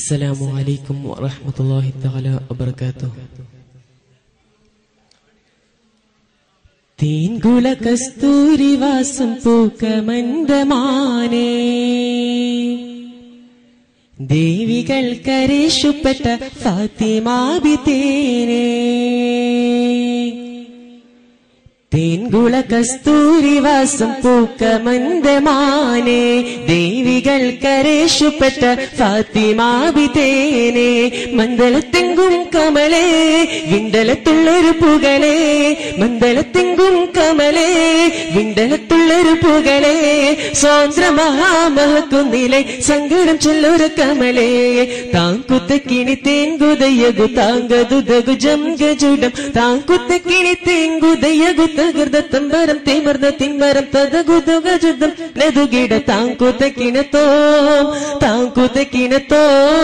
السلام عليكم ورحمة الله تعالى وبركاته തേൻകുള കസ്തൂരി വാസം പൂക്ക മന്ദമാനേ ദേവികൾ കരേഷുപ്പെട്ട ഫാത്തിമാബിതേനേ തേൻകുള കസ്തൂരി വാസം പൂക്ക മന്ദമാനേ ദേവികൾ കരേഷുപ്പെട്ട ഫാത്തിമാബിതേനെ മന്ദലത്തെങ്കും കമലേ വിണ്ടലത്തുള്ളൊരു പുകളേ മന്ദലത്തെങ്കും കമലേ വിണ്ടലത്തുള്ളൊരു പുകളേ സ്വാതന്ത്ര മഹാമഹക്കുന്നിലെ സങ്കടം ചൊല്ലൊരു കമലേ താങ്കുത്തക്കിണി തേങ്കുതയകു താങ്കതുതകു ജംഗജുടം താങ്കുത്തക്കിണി തേങ്കുതയകു തകർന്ന തമ്പരം തിമർന്ന തിമ്മരം തതകുതുകജുദം നതുകിട താങ്കുത്തക്കിണത്തോ താങ്കുത്തക്കിണത്തോ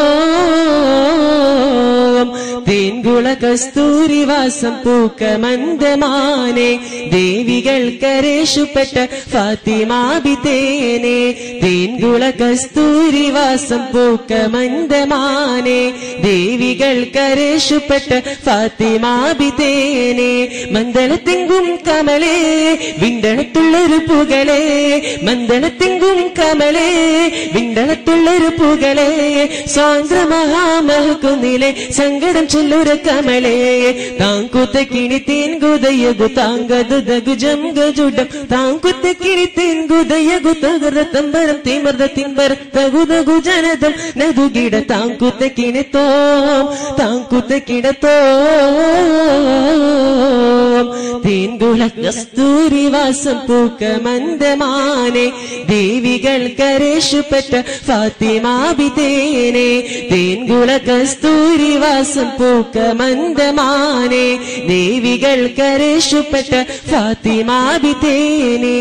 തേൻകുള കസ്തൂരി വാസം പൂക്ക മന്ദമാനെ ദേവികൾ കരേഷുപ്പെട്ട ഫാത്തിമാബിതേനെ തേൻകുള കസ്തൂരി വാസം പൂക്ക മന്ദമാനെ ദേവികൾ കരേഷുപ്പെട്ട ഫാത്തിമാബിതേനെ മന്ദളത്തെങ്കും കമലേ വിണ്ടണത്തുള്ളൊരു പുകളേ മന്ദളത്തെങ്കും കമലേ വിണ്ടണത്തുള്ളൊരു പുകളേ സ്വാതന്ത്ര്യ മഹാമഹക്കുന്നിലെ സങ്കടം ചൊല്ലുര കമലേ താങ്കുത്ത കിണി തേൻകുതയകു താങ്കതുതകു ജംഗജുടം താങ്കുത്ത കിണി തേൻകുതയകു തകർന്ന തമ്പരം തിമർന്ന തിമ്പരം തകുതകു ജനതം നതുകിട താങ്കുത്ത കിണത്തോ താങ്കുത്ത കിടത്തോ തേൻകുള കസ്തൂരി വാസം പൂക്ക മന്ദമാനെ ദേവികൾ കരേഷുപ്പെട്ട ഫാത്തിമാബിതേനെ തേൻകുള കസ്തൂരി വാസം പൂക്ക മന്ദമാനെ ദേവികൾ കരേഷുപ്പെട്ട ഫാത്തിമാബിതേനെ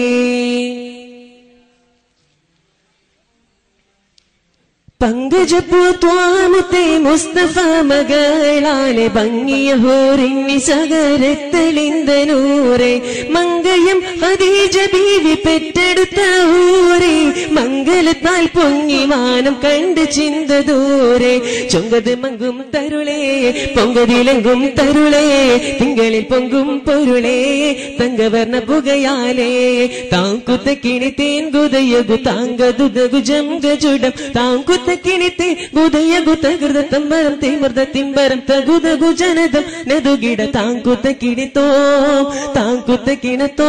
പങ്കജപൂത്വാമുത്തെ മുസ്തഫ മകളാലെ ഭംഗിയ ഹോറിങ്ങി സകരത്തലിന്തനൂറെ മംഗയം ഹദീജ ബീവി പെറ്റെടുത്ത ഊരെ മംഗലത്താൽ പൊങ്ങി മാനം കണ്ട് ചിന്ത ദൂരെ ചൊങ്കത് മങ്കും തരുളേ പൊങ്കതിലെങ്കും തരുളേ തിങ്കളിൽ പൊങ്കും പൊരുളേ തങ്കവർണ്ണ പുകയാലേ താങ്കുത്ത കിണി തേൻ കുതയകു താങ്കതുതകു ജംഗജുടം താങ്കുത്ത കിണിത്തെ ഗുദയഗു തകൃത തമ്പരം തിമർത തിമ്പരം തകുതകു ജനതം നതുകിട താങ്കുത്ത കിണിത്തോ താങ്കുത്ത കിണത്തോ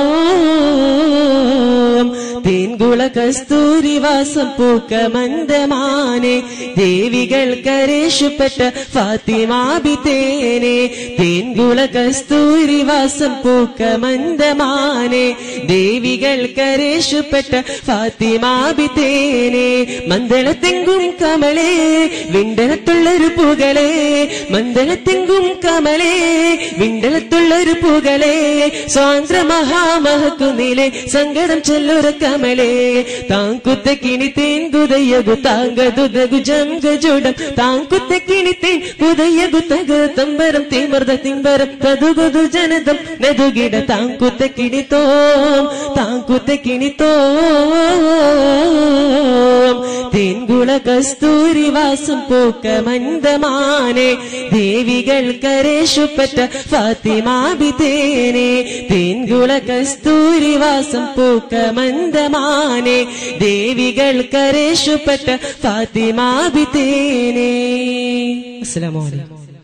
തേൻകുള കസ്തൂരി വാസം പൂക്ക മന്ദമാനെ ദേവികൾ കരേഷുപ്പെട്ട ഫാത്തിമാബിതേനെ തേൻകുള കസ്തൂരി വാസം പൂക്ക മന്ദമാനെ ദേവികൾ കരേഷുപ്പെട്ട ഫാത്തിമാബിതേനെ മന്ദളത്തെങ്കും കമലേ വിണ്ടലത്തുള്ളൊരു പുകളേ മന്ദളത്തെങ്കും കമലേ വിണ്ടലത്തുള്ളൊരു പുകളേ സ്വാതന്ത്ര്യ മഹാമഹക്കുന്നിലെ സങ്കടം ചൊല്ലുറ കമലേ താങ്കുത്ത കിണി തേൻ കുതയകു താങ്കതുതകു ജംഗജുടം താങ്കുത്ത കിണി തേൻ കുതയകു തക തമ്പരം തിമർദ തിമ്പരം തതുകുതു ജനതം നതുകിട താങ്കുത്ത കിണിത്തോ താങ്കുത്ത കിണിത്തോ തേൻകുള കസ്തൂരി വാസം പൂക്ക മന്ദമാനെ ദേവികൾ കരേഷുപ്പെട്ട ഫാത്തിമാബിതേനെ തേൻകുള കസ്തൂരി വാസം പൂക്ക മന്ദമാനെ ദേവികൾ കരേഷുപ്പെട്ട ഫാത്തിമാബിതേനെ അസ്സലാമു അലൈക്കും